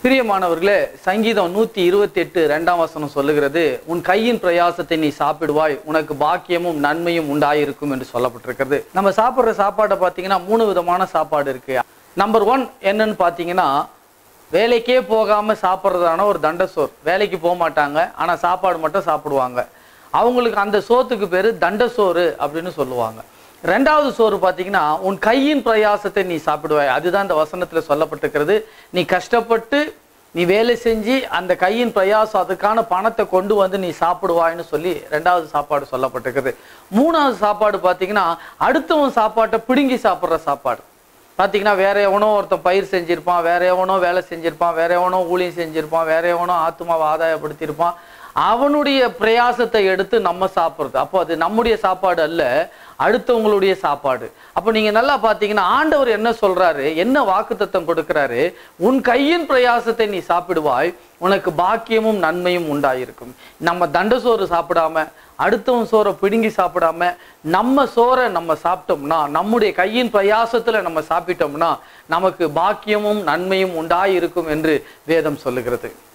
பிரியமானவர்களே சங்கீதம் நூத்தி இருபத்தி எட்டு ரெண்டாம் வசனம் சொல்லுகிறது உன் கையின் பிரயாசத்தை நீ சாப்பிடுவாய் உனக்கு பாக்கியமும் நன்மையும் உண்டாயிருக்கும் என்று சொல்லப்பட்டிருக்கிறது நம்ம சாப்பிட்ற சாப்பாடை பார்த்தீங்கன்னா மூணு விதமான சாப்பாடு இருக்கு நம்பர் ஒன் என்னன்னு பார்த்தீங்கன்னா வேலைக்கே போகாம சாப்பிட்றதான ஒரு தண்டசோர் வேலைக்கு போக மாட்டாங்க ஆனா சாப்பாடு மட்டும் சாப்பிடுவாங்க அவங்களுக்கு அந்த சோத்துக்கு பேரு தண்டசோறு அப்படின்னு சொல்லுவாங்க ரெண்டாவது சோறு பார்த்தீங்கன்னா உன் கையின் பிரயாசத்தை நீ சாப்பிடுவாய் அதுதான் இந்த வசனத்துல சொல்லப்பட்டிருக்கிறது நீ கஷ்டப்பட்டு நீ வேலை செஞ்சு அந்த கையின் பிரயாசம் அதுக்கான பணத்தை கொண்டு வந்து நீ சாப்பிடுவாய்ன்னு சொல்லி ரெண்டாவது சாப்பாடு சொல்லப்பட்டிருக்குது மூணாவது சாப்பாடு பார்த்தீங்கன்னா அடுத்தவன் சாப்பாட்டை பிடுங்கி சாப்பிட்ற சாப்பாடு பார்த்தீங்கன்னா வேற எவனோ ஒருத்தன் பயிர் செஞ்சிருப்பான் வேற எவனோ வேலை செஞ்சிருப்பான் வேற எவனோ ஊழியம் செஞ்சிருப்பான் வேற எவனோ ஆத்மாவை ஆதாயப்படுத்தியிருப்பான் அவனுடைய பிரயாசத்தை எடுத்து நம்ம சாப்பிட்றது அப்போ அது நம்முடைய சாப்பாடு அல்ல அடுத்தவங்களுடைய சாப்பாடு அப்போ நீங்க நல்லா பார்த்தீங்கன்னா ஆண்டவர் என்ன சொல்றாரு என்ன வாக்குத்தத்தம் கொடுக்கிறாரு உன் கையின் பிரயாசத்தை நீ சாப்பிடுவாய் உனக்கு பாக்கியமும் நன்மையும் உண்டாயிருக்கும் நம்ம தண்ட சோறு சாப்பிடாம அடுத்தவன் சோறை பிடுங்கி சாப்பிடாம நம்ம சோறை நம்ம சாப்பிட்டோம்னா நம்முடைய கையின் பிரயாசத்துல நம்ம சாப்பிட்டோம்னா நமக்கு பாக்கியமும் நன்மையும் உண்டாயிருக்கும் என்று வேதம் சொல்லுகிறது